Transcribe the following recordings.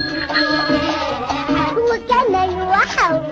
وكان يوحوي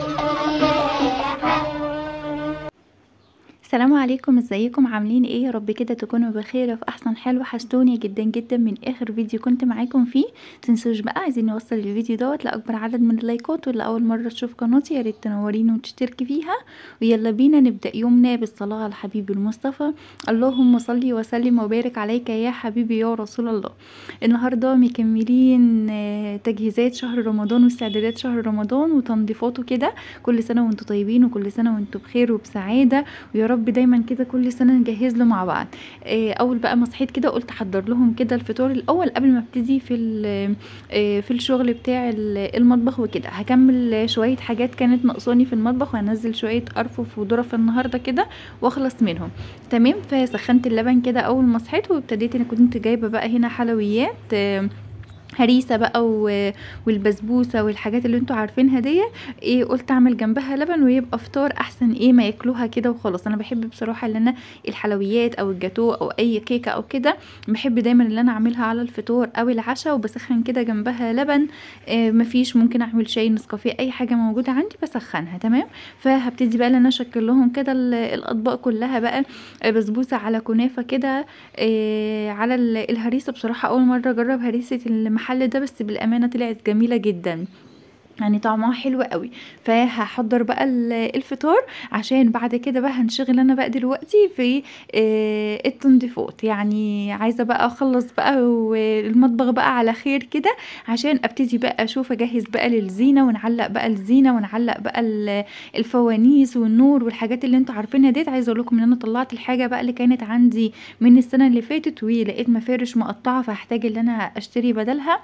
السلام عليكم ازيكم عاملين ايه يا رب كده تكونوا بخير وفي احسن حال وحشتوني جدا جدا من اخر فيديو كنت معاكم فيه تنسوش بقى عايزين نوصل الفيديو دوت لاكبر عدد من اللايكات واللي اول مره تشوف قناتي يا ريت تنوريني وتشتركي فيها ويلا بينا نبدا يومنا بالصلاه على حبيبي المصطفى اللهم صل وسلم وبارك عليك يا حبيبي يا رسول الله النهارده مكملين آه، تجهيزات شهر رمضان واستعدادات شهر رمضان وتنظيفاته كده كل سنه وانتم طيبين وكل سنه وانتم بخير وبسعاده ويا رب دايما كده كل سنه نجهز له مع بعض آه، اول بقى ما صحيت كده قلت احضر لهم كده الفطار الاول قبل ما ابتدي في ال- آه، في الشغل بتاع ال- المطبخ وكده هكمل شويه حاجات كانت ناقصاني في المطبخ وهنزل شويه ارفف وظرف النهارده كده واخلص منهم تمام فسخنت اللبن كده اول ما صحيت وابتديت انا كنت جايبه بقى هنا حلويات آه، هريسه بقى و- والبسبوسه والحاجات اللي انتوا عارفينها دي ايه قلت اعمل جنبها لبن ويبقى فطار احسن ايه ما ياكلوها كده وخلاص انا بحب بصراحه ان انا الحلويات او الجاتو او اي كيكه او كده بحب دايما ان انا اعملها على الفطار او العشاء وبسخن كده جنبها لبن آه مفيش ممكن اعمل شاي نسكافيه اي حاجه موجوده عندي بسخنها تمام فهبتدي بقى ان انا اشكل لهم كده ال- الاطباق كلها بقى آه، بسبوسه على كنافه كده آه على ال- الهريسه بصراحه اول مره اجرب هريسه المحل ده بس بالامانه طلعت جميله جدا يعني طعمها حلو قوي فهحضر بقى ال- الفطار عشان بعد كده بقى هنشغل انا بقى دلوقتي في آه، التنظيفات يعني عايزه بقى اخلص بقى والمطبخ بقى على خير كده عشان ابتدي بقى اشوف اجهز بقى للزينه ونعلق بقى الزينه ونعلق بقى ال- الفوانيس والنور والحاجات اللي انتوا عارفينها ديت عايزه اقول لكم ان انا طلعت الحاجه بقى اللي كانت عندي من السنه اللي فاتت ولقيت مفارش مقطعه فهحتاج ان انا اشتري بدلها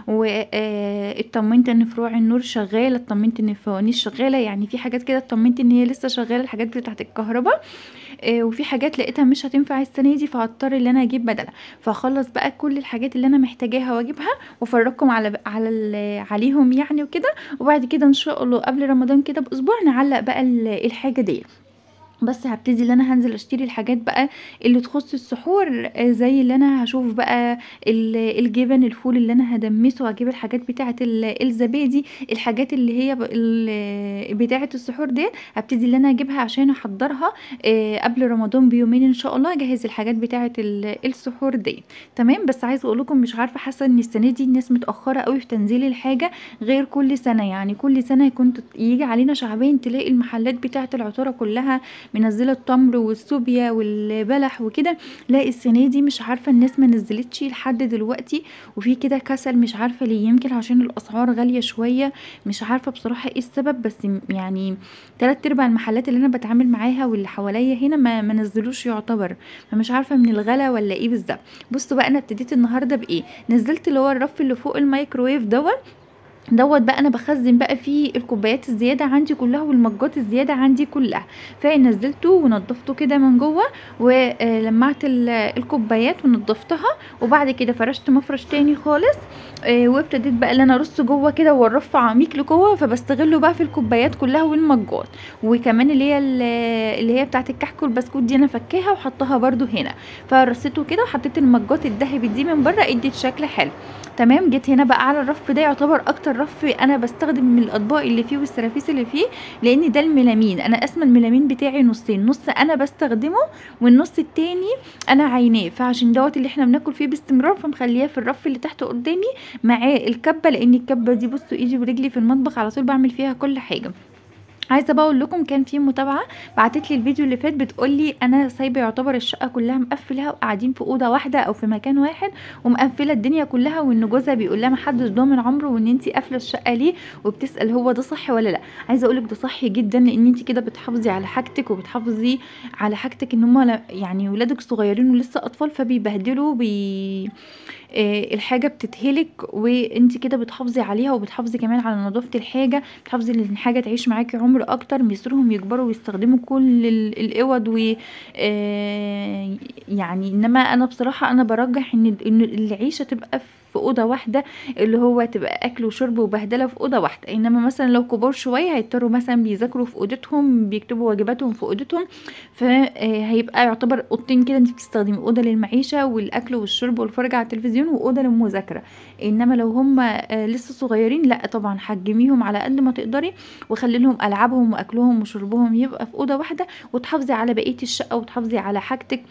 واطمنت ان فروع النور شغاله اطمنت ان الفوانيس شغاله يعني في حاجات كده اطمنت ان هي لسه شغاله الحاجات بتاعت الكهرباء آه، وفي حاجات لقيتها مش هتنفع السنه دي فهضطر ان انا اجيب بدلها فاخلص بقى كل الحاجات اللي انا محتاجاها واجيبها وافرجكم على على ال- عليهم يعني وكده وبعد كده ان شاء الله قبل رمضان كده باسبوع نعلق بقى ال- الحاجه دي بس هبتدي ان انا هنزل اشتري الحاجات بقى اللي تخص السحور آه، زي اللي انا هشوف بقى ال- الجبن الفول اللي انا هدمسه هجيب الحاجات بتاعه ال- الزبادي الحاجات اللي هي ب- ال- بتاعه السحور دي هبتدي ان انا اجيبها عشان احضرها آه، قبل رمضان بيومين ان شاء الله اجهز الحاجات بتاعه ال- السحور دي تمام بس عايزه اقول لكم مش عارفه حاسه ان السنه دي الناس متاخره قوي في تنزيل الحاجه غير كل سنه يعني كل سنه كنت يجي علينا شعبين تلاقي المحلات بتاعه العطاره كلها منزله التمر والسوبيا والبلح وكده لا السنه دي مش عارفه الناس ما نزلتش لحد دلوقتي وفي كده كسل مش عارفه ليه يمكن عشان الاسعار غاليه شويه مش عارفه بصراحه ايه السبب بس م- يعني تلات ارباع المحلات اللي انا بتعامل معاها واللي حواليا هنا ما ما نزلوش يعتبر فمش عارفه من الغلا ولا ايه بالظبط بصوا بقى انا ابتديت النهارده بايه نزلت اللي هو الرف اللي فوق الميكروويف دوت دوت بقى انا بخزن بقى فيه الكوبايات الزياده عندي كلها والمجات الزياده عندي كلها فنزلته ونضفته كده من جوه ولمعت ال- الكوبايات ونضفتها وبعد كده فرشت مفرش تاني خالص آه، وابتديت بقى ان انا ارص جوه كده والرف عميق لجوه فبستغله بقى في الكوبايات كلها والمجات وكمان اللي هي ال- اللي هي بتاعت الكحك والبسكوت دي انا فكاها وحطها برده هنا فرصيته كده وحطيت المجات الذهبي دي من بره ادت شكل حلو تمام جيت هنا بقى على الرف ده يعتبر اكتر رف انا بستخدم من الاطباق اللي فيه والسرافيس اللي فيه لان ده الميلامين انا اسمى الميلامين بتاعي نصين نص انا بستخدمه والنص التاني انا عيناه فعشان دوت اللي احنا بناكل فيه باستمرار فمخلياه في الرف اللي تحت قدامي معاه الكبه لان الكبه دي بصوا ايدي ورجلي في المطبخ على طول بعمل فيها كل حاجه عايزه بقى اقول لكم كان في متابعه بعتت لي الفيديو اللي فات بتقول لي انا سايبه يعتبر الشقه كلها مقفلها وقاعدين في اوضه واحده او في مكان واحد ومقفله الدنيا كلها وان جوزها بيقول لها محدش ضامن عمره وان انت قافله الشقه ليه وبتسال هو ده صح ولا لا عايزه اقول لك ده صح جدا لان انت كده بتحافظي على حاجتك وبتحافظي على حاجتك ان هم يعني ولادك صغيرين ولسه اطفال فبيبهدلوا بي آه، الحاجه بتتهلك وانت كده بتحافظي عليها وبتحافظي كمان على نظافه الحاجه بتحافظي ان الحاجه تعيش معاكي عمر اكتر مصرهم يكبروا ويستخدموا كل ال- الاوض و آه، يعني انما انا بصراحه انا برجح ان ان العيشه تبقى في اوضه واحده اللي هو تبقى اكل وشرب وبهدله في اوضه واحده انما مثلا لو كبار شويه هيضطروا مثلا بيذاكروا في اوضتهم بيكتبوا واجباتهم في اوضتهم فهيبقى يعتبر اوضتين كده انت بتستخدمي اوضه للمعيشه والاكل والشرب والفرجه على التلفزيون واوضه للمذاكره انما لو هم آه، لسه صغيرين لا طبعا حجميهم على قد ما تقدري وخلي لهم العابهم واكلهم وشربهم يبقى في اوضه واحده وتحافظي على بقيه الشقه وتحافظي على حاجتك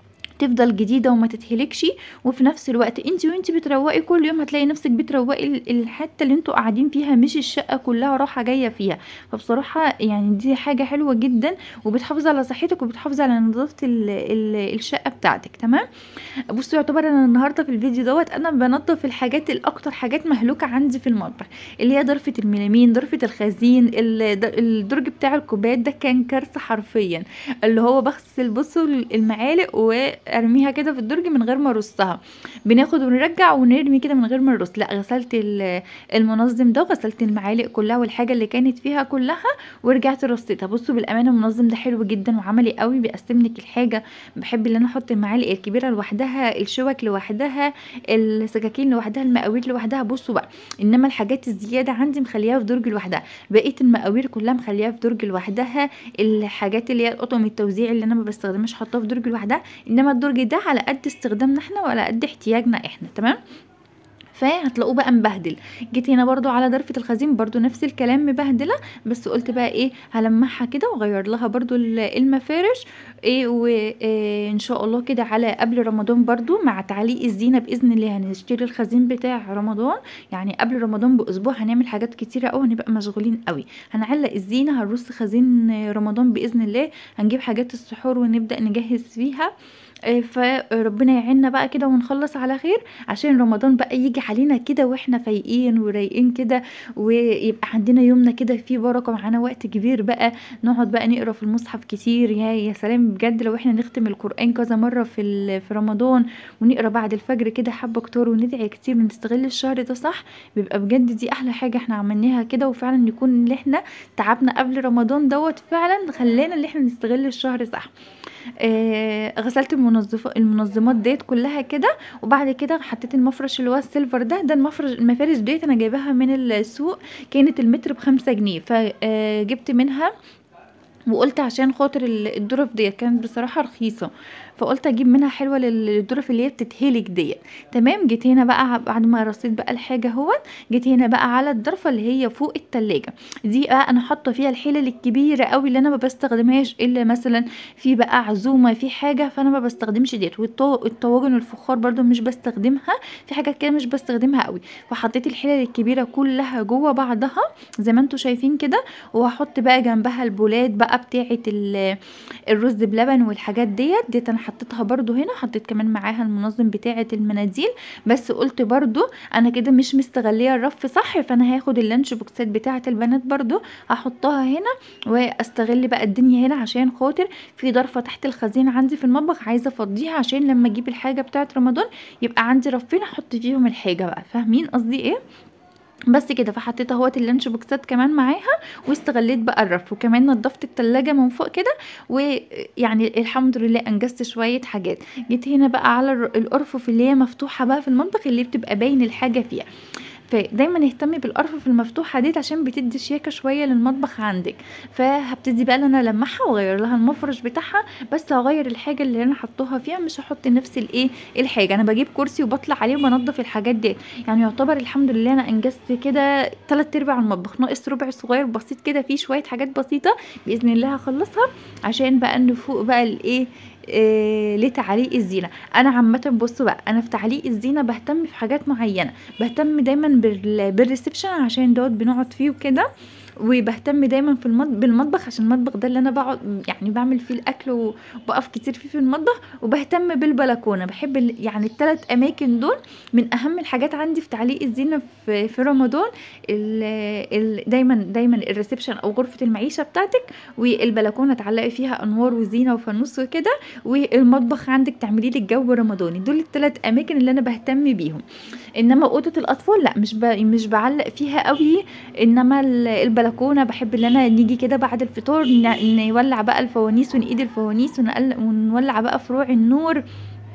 تفضل جديدة وما تتهلكش وفي نفس الوقت انت وانت بتروقي كل يوم هتلاقي نفسك بتروقي ال- الحتة اللي انتوا قاعدين فيها مش الشقة كلها راحة جاية فيها فبصراحة يعني دي حاجة حلوة جدا وبتحافظ على صحتك وبتحافظ على نظافة ال- ال- الشقة بتاعتك تمام بصوا يعتبر انا النهارده في الفيديو دوت انا بنضف الحاجات الاكتر حاجات مهلوكه عندي في المطبخ اللي هي ضرفه الميلامين ضرفه الخزين ال- د- الدرج بتاع الكوبايات ده كان كارثه حرفيا اللي هو بغسل بصوا المعالق وارميها كده في الدرج من غير ما ارصها بناخد ونرجع ونرمي كده من غير ما نرص لا غسلت ال- المنظم ده وغسلت المعالق كلها والحاجه اللي كانت فيها كلها ورجعت رصيتها بصوا بالامانه المنظم ده حلو جدا وعملي قوي بيقسم لك الحاجه بحب ان انا احط المعالق الكبيره لوحدها الشوك لوحدها السكاكين لوحدها المقاوير لوحدها بصوا بقى انما الحاجات الزياده عندي مخليها في درج لوحدها بقيه المقاوير كلها مخليها في درج لوحدها الحاجات اللي هي الاطقم التوزيع اللي انا ما بستخدمهاش حاطاها في درج لوحدها انما الدرج ده على قد استخدامنا احنا وعلى قد احتياجنا احنا تمام فهتلاقوه بقى مبهدل جيت هنا برضو على ضرفة الخزين برضو نفس الكلام مبهدلة بس قلت بقى ايه هلمعها كده واغير لها برضو ال- المفارش ايه وان شاء الله كده على قبل رمضان برضو مع تعليق الزينة باذن الله هنشتري الخزين بتاع رمضان يعني قبل رمضان باسبوع هنعمل حاجات كتيرة قوي هنبقى مشغولين قوي هنعلق الزينة هنرص خزين رمضان باذن الله هنجيب حاجات السحور ونبدأ نجهز فيها آه، فربنا يعيننا بقى كده ونخلص على خير عشان رمضان بقى يجي علينا كده واحنا فايقين ورايقين كده ويبقى عندنا يومنا كده فيه بركه معانا وقت كبير بقى نقعد بقى نقرا في المصحف كتير يا يا سلام بجد لو احنا نختم القران كذا مره في ال- في رمضان ونقرا بعد الفجر كده حبه كتار وندعي كتير ونستغل الشهر ده صح بيبقى بجد دي احلى حاجه احنا عملناها كده وفعلا يكون اللي احنا تعبنا قبل رمضان دوت فعلا خلانا اللي احنا نستغل الشهر صح آه غسلت المنظفة المنظمات ديت كلها كده وبعد كده حطيت المفرش اللي هو السيلفر ده ده المفرش المفارش ديت انا جايباها من السوق كانت المتر بخمسة جنيه فجبت منها وقلت عشان خاطر ال- الظرف ديت كانت بصراحة رخيصة فقلت اجيب منها حلوة لل- للظرف اللي هي بتتهلك ديت تمام جيت هنا بقى بعد ما رصيت بقى الحاجة اهوت جيت هنا بقى على الظرفة اللي هي فوق التلاجة دي بقى انا حاطة فيها الحلل الكبيرة قوي اللي انا ما بستخدمهاش الا مثلا في بقى عزومة في حاجة فانا ما بستخدمش ديت والطو- الطواجن والفخار برضو مش بستخدمها في حاجات كده مش بستخدمها قوي فحطيت الحلل الكبيرة كلها جوه بعضها زي ما انتوا شايفين كده وهحط بقى جنبها البولات بقى بتاعه ال- الرز بلبن والحاجات ديت ديت انا حطيتها برضو هنا حطيت كمان معاها المنظم بتاعه المناديل بس قلت برضو انا كده مش مستغليه الرف صح فانا هاخد اللانش بوكسات بتاعه البنات برضو هحطها هنا واستغل بقى الدنيا هنا عشان خاطر في ضرفه تحت الخزين عندي في المطبخ عايزه افضيها عشان لما اجيب الحاجه بتاعه رمضان يبقى عندي رفين احط فيهم الحاجه بقى فاهمين قصدي ايه بس كده فحطيت اهوت اللانش بوكسات كمان معاها واستغليت بقى الرف وكمان نضفت التلاجة من فوق كده ويعني الحمد لله انجزت شوية حاجات جيت هنا بقى على الر- الارفف اللي هي مفتوحة بقى في المطبخ اللي بتبقى باين الحاجة فيها فدايما اهتمي بالارفف المفتوحه ديت عشان بتدي شياكه شويه للمطبخ عندك فهبتدي بقى ان انا المعها واغير لها المفرش بتاعها بس هغير الحاجه اللي انا حطوها فيها مش هحط نفس الايه الحاجه انا بجيب كرسي وبطلع عليه وبنضف الحاجات ديت يعني يعتبر الحمد لله انا انجزت كده تلات ارباع المطبخ ناقص ربع صغير بسيط كده فيه شويه حاجات بسيطه باذن الله هخلصها عشان بقى نفوق بقى الايه إيه لتعليق الزينه انا عامه بصوا بقى انا في تعليق الزينه بهتم في حاجات معينه بهتم دايما بال- بالريسبشن عشان دوت بنقعد فيه وكده وبهتم دايما في المطبخ بالمطبخ عشان المطبخ ده اللي انا بقعد يعني بعمل فيه الاكل وبقف كتير فيه في المطبخ وبهتم بالبلكونه بحب ال- يعني الثلاث اماكن دول من اهم الحاجات عندي في تعليق الزينه في, في رمضان ال ال دايما دايما الريسبشن او غرفه المعيشه بتاعتك والبلكونه تعلقي فيها انوار وزينه وفانوس وكده والمطبخ عندك تعملي لي الجو رمضاني دول الثلاث اماكن اللي انا بهتم بيهم انما اوضه الاطفال لا مش ب... مش بعلق فيها قوي انما ال- البلكونه بحب ان انا نيجي كده بعد الفطار ن... نولع بقى الفوانيس ونقيد الفوانيس ونقل... ونولع بقى فروع النور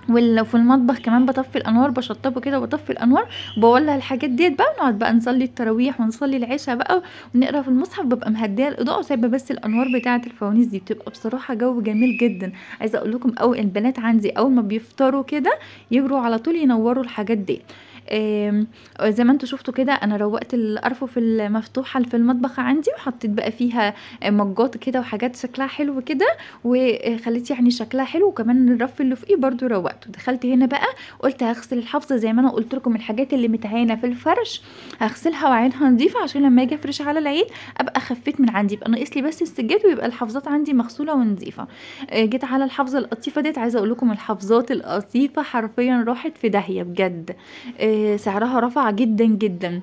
ولو في المطبخ كمان بطفي الانوار بشطبه كده وبطفي الانوار بولع الحاجات ديت بقى ونقعد بقى نصلي التراويح ونصلي العشاء بقى ونقرا في المصحف ببقى مهديه الاضاءه وسايبه بس الانوار بتاعه الفوانيس دي بتبقى بصراحه جو جميل جدا عايزه اقول لكم او البنات عندي اول ما بيفطروا كده يجروا على طول ينوروا الحاجات دي آم، زي ما انتوا شفتوا كده انا روقت الارفف المفتوحه في المطبخ عندي وحطيت بقى فيها مجات كده وحاجات شكلها حلو كده وخليت يعني شكلها حلو وكمان الرف اللي فوقيه برضو روقته دخلت هنا بقى قلت هغسل الحفظه زي ما انا قلت لكم الحاجات اللي متعانه في الفرش هغسلها واعينها نظيفه عشان لما اجي افرش على العيد ابقى خفيت من عندي يبقى ناقص لي بس السجاد ويبقى الحفظات عندي مغسوله ونظيفه آه، جيت على الحفظه القطيفه ديت عايزه اقول لكم الحفظات القطيفه حرفيا راحت في داهيه بجد آه، سعرها رفع جدا جدا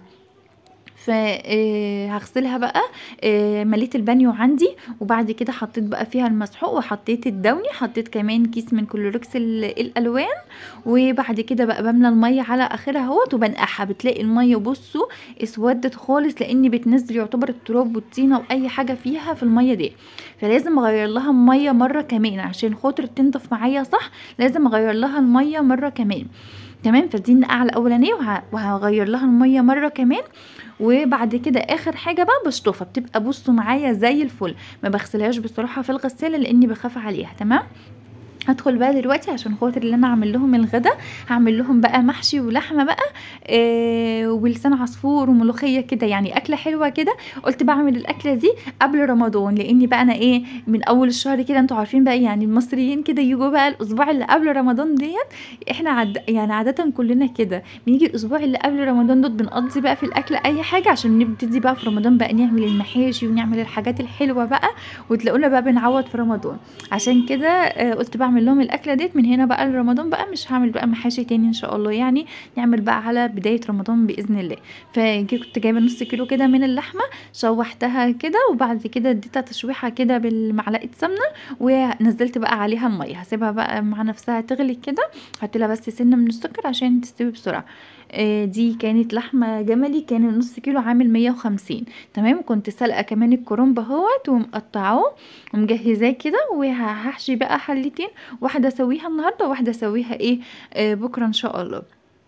فهغسلها بقى آه، مليت البانيو عندي وبعد كده حطيت بقى فيها المسحوق وحطيت الدوني حطيت كمان كيس من كلوركس ال- الالوان وبعد كده بقى بملى الميه على اخرها اهوت وبنقعها بتلاقي الميه بصوا اسودت خالص لاني بتنزل يعتبر التراب والطينه واي حاجه فيها في الميه دي فلازم اغير لها الميه مره كمان عشان خاطر تنضف معايا صح لازم اغير لها الميه مره كمان تمام فدي النقعه الاولانيه وه- وهغير لها الميه مره كمان وبعد كده اخر حاجه بقى بشطفها بتبقى بصوا معايا زي الفل ما بغسلهاش بصراحه في الغساله لاني بخاف عليها تمام هدخل بقى دلوقتي عشان خاطر اللي انا اعمل لهم الغدا هعمل لهم بقى محشي ولحمه بقى آه ولسان عصفور وملوخيه كده يعني اكله حلوه كده قلت بعمل الاكله دي قبل رمضان لاني بقى انا ايه من اول الشهر كده انتوا عارفين بقى يعني المصريين كده يجوا بقى الاسبوع اللي قبل رمضان ديت احنا عد يعني عاده كلنا كده بنيجي الاسبوع اللي قبل رمضان دوت بنقضي بقى في الاكل اي حاجه عشان نبتدي بقى في رمضان بقى نعمل المحاشي ونعمل الحاجات الحلوه بقى وتلاقونا بقى بنعوض في رمضان عشان كده آه، قلت بعمل لهم الاكله ديت من هنا بقى لرمضان بقى مش هعمل بقى محاشي تاني ان شاء الله يعني نعمل بقى على بدايه رمضان باذن الله فكنت جايبه نص كيلو كده من اللحمه شوحتها كده وبعد كده اديتها تشويحه كده بالمعلقه سمنه ونزلت بقى عليها الميه هسيبها بقى مع نفسها تغلي كده حط لها بس سنه من السكر عشان تستوي بسرعه آه، دي كانت لحمه جملي كان النص كيلو عامل 150 تمام كنت سلقه كمان الكرنب اهوت ومقطعاه ومجهزاه كده وهحشي بقى حلتين واحده اسويها النهارده وواحده اسويها ايه آه بكره ان شاء الله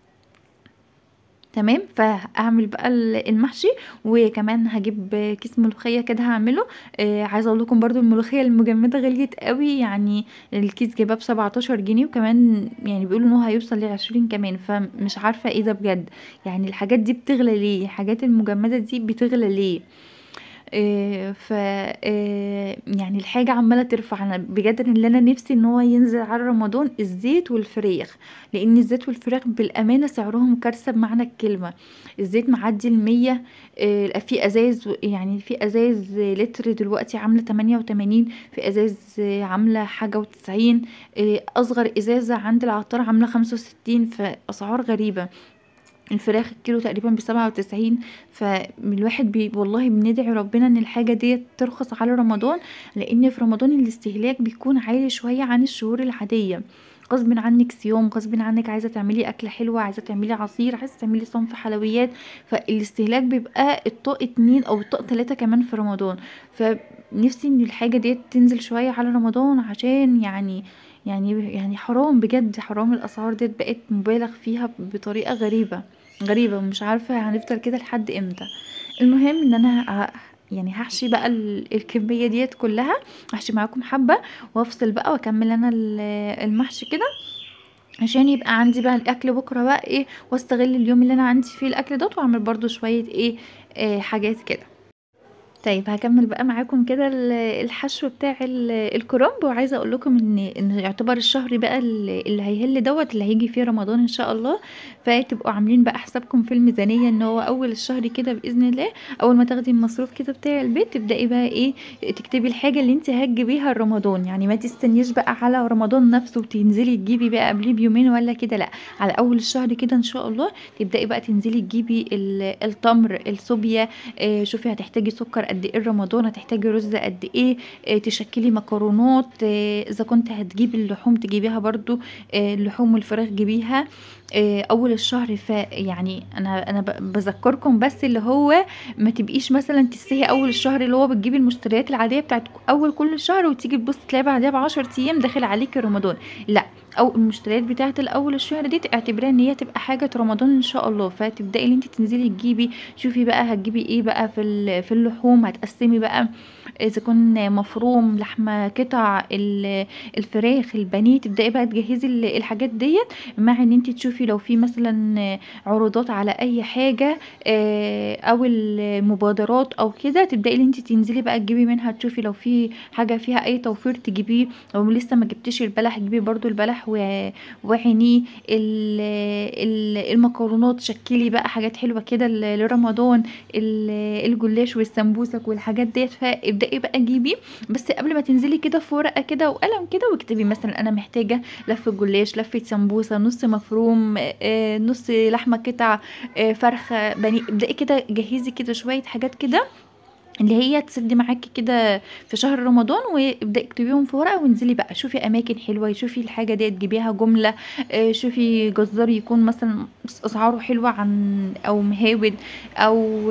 تمام فاعمل بقى ال- المحشي وكمان هجيب كيس ملوخيه كده هعمله آه عايزه اقول لكم برضو الملوخيه المجمده غليت قوي يعني الكيس جايباه ب 17 جنيه وكمان يعني بيقولوا ان هو هيوصل ل 20 كمان فمش عارفه ايه ده بجد يعني الحاجات دي بتغلى ليه الحاجات المجمده دي بتغلى ليه آه، ف آه، يعني الحاجة عمالة ترفع انا بجد اللي انا نفسي ان هو ينزل على رمضان الزيت والفريخ لان الزيت والفراخ بالامانة سعرهم كارثة بمعنى الكلمة الزيت معدي المية آه، في ازاز يعني في ازاز لتر دلوقتي عاملة 88 في ازاز آه، عاملة حاجة وتسعين آه، اصغر ازازة عند العطار عاملة 65 فاسعار غريبة الفراخ الكيلو تقريبا بسبعة وتسعين فالواحد بي والله بندعي ربنا ان الحاجة دي ترخص على رمضان لان في رمضان الاستهلاك بيكون عالي شوية عن الشهور العادية غصب عنك صيام غصب عنك عايزة تعملي أكلة حلوة عايزة تعملي عصير عايزة تعملي صنف حلويات فالاستهلاك بيبقى الطاق اتنين أو الطاق تلاتة كمان في رمضان فنفسي ان الحاجة دي تنزل شوية على رمضان عشان يعني يعني يعني حرام بجد حرام الأسعار دي بقت مبالغ فيها بطريقة غريبة غريبة ومش عارفة هنفضل كده لحد امتى المهم ان انا ه- يعني هحشي بقى ال- الكمية ديت كلها هحشي معاكم حبة وافصل بقى واكمل انا ال- المحشي كده عشان يبقى عندي بقى الاكل بكره بقى ايه واستغل اليوم اللي انا عندي فيه الاكل دوت واعمل برضو شويه ايه, إيه حاجات كده طيب هكمل بقى معاكم كده ال- الحشو بتاع ال- الكرنب وعايزه اقول لكم ان ان يعتبر الشهر بقى اللي اللي هيهل دوت اللي هيجي فيه رمضان ان شاء الله فتبقوا عاملين بقى حسابكم في الميزانيه ان هو اول الشهر كده باذن الله اول ما تاخدي المصروف كده بتاع البيت تبداي بقى ايه تكتبي الحاجه اللي انت هتجيبيها رمضان يعني ما تستنيش بقى على رمضان نفسه وتنزلي تجيبي بقى قبليه بيومين ولا كده لا على اول الشهر كده ان شاء الله تبداي بقى تنزلي تجيبي ال- التمر الصوبيا آه، شوفي هتحتاجي سكر قد ايه رمضان هتحتاجي رز قد ايه آه، تشكلي مكرونات آه، اذا كنت هتجيبي اللحوم تجيبيها برضو آه، اللحوم والفراخ جيبيها آآ أول الشهر فيعني أنا أنا ب باذكّركم بس اللي هو ما تبقيش مثلًا تسرحي أول الشهر اللي هو بتجيبي المشتريات العادية بتاعة أول كل شهر وتيجي تبُصّي تلاقي بعدها ب10 أيام داخل عليكِ رمضان، لأ، أو المشتريات بتاعة الأول الشهر ديّة اعتبريها إن هي تبقى حاجة رمضان إن شاء الله، فتبدئي إن أنتِ تنزلي تجيبي، شوفي بقى هتجيبي إيه بقى في ال في اللحوم، هتقسّمي بقى إذا كان مفروم، لحمة، قطع، ال الفراخ، البانيه، تبدئي بقى تجهّزي ال الحاجات ديّة، مع إن أنتِ تشوفي لو في مثلًا عروضات على أي حاجة آآ أو المبادرات أو كده، تبدئي إن أنتِ تنزلي بقى تجيبي منها، تشوفي لو في حاجة فيها أي توفير تجيبيه، لو لسه ما جبتيش البلح جيبي برضه البلح و وعينيه، ال ال المكرونات شكّلي بقى حاجات حلوة كده ل لرمضان، ال الجلاش والسمبوسك والحاجات ديّة، فابدئي بقى جيبي، بس قبل ما تنزلي كده في ورقة كده وقلم كده واكتبي مثلًا أنا محتاجة لفة جلاش، لفة سمبوسة، نُص مفروم، آآ نُص لحمة قطع، آآ فرخة، بانيه، ابدئي كده جهّزي كده شوية حاجات كده اللي هي تسِد معاكِ كده في شهر رمضان، وابدئي اكتبيهم في ورقة وانزلي بقى، شوفي أماكن حلوة، شوفي الحاجة ديّة جيبيها جملة، آآ شوفي جزار يكون مثلًا أس أسعاره حلوة عن أو مهاود، أو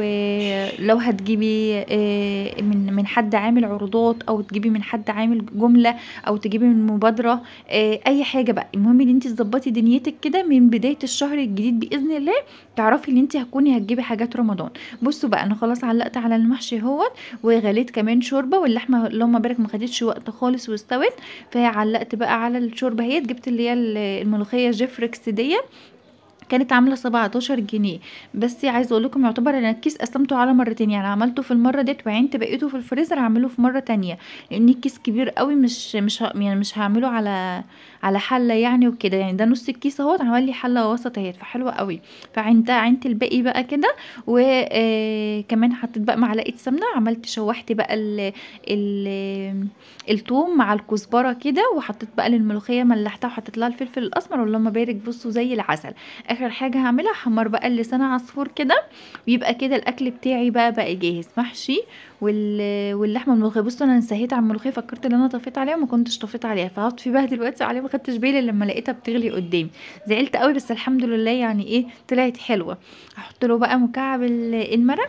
لو هتجيبي آآ من من حد عامل عروضات، أو تجيبي من حد عامل جملة، أو تجيبي من مبادرة، آآ أي حاجة بقى، المهم إن أنتِ تضبّطي دنيتِك كده من بداية الشهر الجديد بإذن الله، تعرفي إن أنتِ هتكوني هتجيبي حاجات رمضان. بُصّوا بقى أنا خلاص علّقت على المحشي أهوّة، وغليت كمان شوربة، واللحمة اللهم بارك ما خدتش وقت خالص واستوت، فعلّقت بقى على الشوربة أهيّة، جبت اللي هي ال الملوخية جيفريكس ديّة، كانت عاملة 17 جنيه، بس عايزة أقول لكم يعتبر أنا الكيس قسّمته على مرتين، يعني عملته في المرّة ديّة وعينت بقيته في الفريزر هاعمله في مرّة تانية، لإن الكيس كبير أوي مش مش ه يعني مش هاعمله على على حلة يعني وكده، يعني ده نُص الكيس أهوّة عمل لي حلة وسط أهيّة، فحلوة أوي، فعينتها عينت الباقي بقى كده، وآآ كمان حطيت بقى معلقة سمنة، عملت شوّحت بقى ال ال التوم مع الكزبرة كده، وحطيت بقى للملوخية ملّحتها وحطيت لها الفلفل الأسمر، واللهم بارك بُصّوا زي العسل. آخر حاجة هاعملها هاحمّر بقى اللسان عصفور كده، ويبقى كده الأكل بتاعي بقى بقى جاهز، محشي وال واللحمة الملوخية، بُصّوا أنا نسهيت على الملوخية فكّرت إن أنا طفيت عليها وما كنتش طفيت عليها، فهاطفي بقى دلوقتي عليها ما خدتش بالي إلّا لمّا لقيتها بتغلي قدّامي، زعلت أوي بس الحمد لله يعني إيه، طلعت حلوة. هاحط له بقى مكعب ال المرق،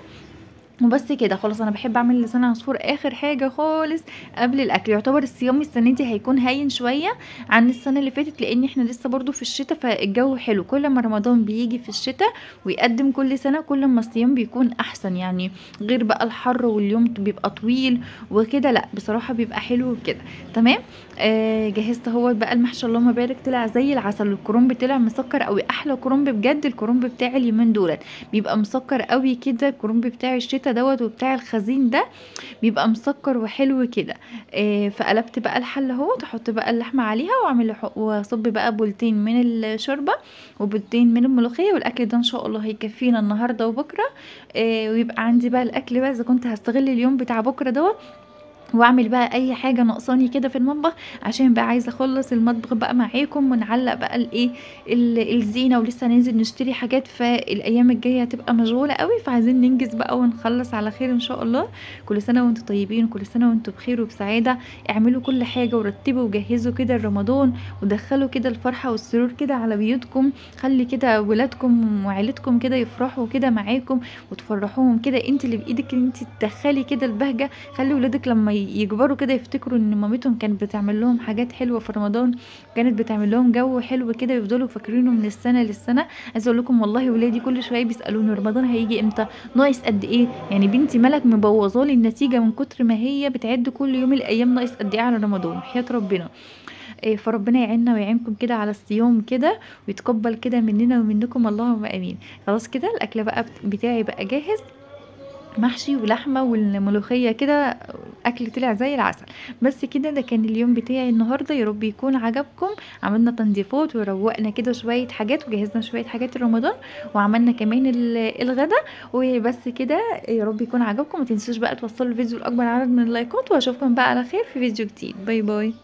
وبس كده خلاص أنا باحب أعمل لسان عصفور آخر حاجة خالص قبل الأكل، يعتبر الصيام السنة دي هيكون هاين شوية عن السنة اللي فاتت، لإن إحنا لسه برضه في الشتا فالجو حلو، كل ما رمضان بييجي في الشتا ويقدّم كل سنة، كل ما الصيام بيكون أحسن، يعني غير بقى الحر واليوم ط بيبقى طويل وكده لأ، بصراحة بيبقى حلو وكده، تمام، آآ جهّزت أهوّة بقى المحشي اللهم بارك طلع زي العسل، والكرنب طلع مسكّر أوي، أحلى كرنب بجد الكرنب بتاع اليومين دُولة، بيبقى مسكّر أوي كده الكرنب بتاع الشتا دوّة وبتاع الخزين ده، بيبقى مسكّر وحلو كده، آآ فقلبت بقى الحلة أهوّة، أحط بقى اللحمة عليها وأعمل أح وأصُب بقى بولتين من الشوربة، وبولتين من الملوخية، والأكل ده إن شاء الله هيكفّينا النهارده وبُكرة، آآ ويبقى عندي بقى الأكل بقى إذا كنت هاستغل اليوم بتاع بُكرة دوّة، وأعمل بقى أي حاجة ناقصاني كده في المطبخ، عشان بقى عايزة أخلّص المطبخ بقى معاكم ونعلّق بقى الإيه، ال الزينة ولسه هننزل نشتري حاجات، فالأيام الجاية هتبقى مشغولة أوي، فعايزين ننجز بقى ونخلّص على خير إن شاء الله، كل سنة وأنتم طيبين، وكل سنة وأنتم بخير وبسعادة، اعملوا كل حاجة ورتّبوا وجهّزوا كده لرمضان، ودخّلوا كده الفرحة والسرور كده على بيوتكم، خلّي كده ولادكم وعيلتكم كده يفرحوا كده معاكم، وتفرّحوهم كده، أنتِ اللي بإيدِك إن أنتِ تدخّلي كده البهجة، خلّي ولادِك لمّا يكبروا كده يفتكروا إن مامتهم كانت بتعمل لهم حاجات حلوة في رمضان، كانت بتعمل لهم جو حلو كده يفضلوا فاكرينه من السنة للسنة، عايزة أقول لكم والله ولادي كل شوية بيسألوني رمضان هييجي إمتى، ناقص قد إيه، يعني بنتي مَلَك مبوّظة لي النتيجة من كتر ما هي بتعِد كل يوم الأيام ناقص قد إيه على رمضان، وحياة ربنا، آآ فربنا يعيننا ويعينكم كده على الصيام كده، ويتقبّل كده مننا ومنكم اللهم آمين. خلاص كده الأكل بقى بت بتاعي بقى جاهز، محشي ولحمة والملوخية كده، أكل طلع زي العسل، بس كده ده كان اليوم بتاعي النهارده، يا رب يكون عجبكم، عملنا تنضيفات وروّقنا كده شوية حاجات، وجهّزنا شوية حاجات لرمضان، وعملنا كمان ال الغدا، وبس كده يا رب يكون عجبكم، ما تنسوش بقى توصّلوا الفيديو لأكبر عدد من اللايكات، وأشوفكم بقى على خير في فيديو جديد، باي باي.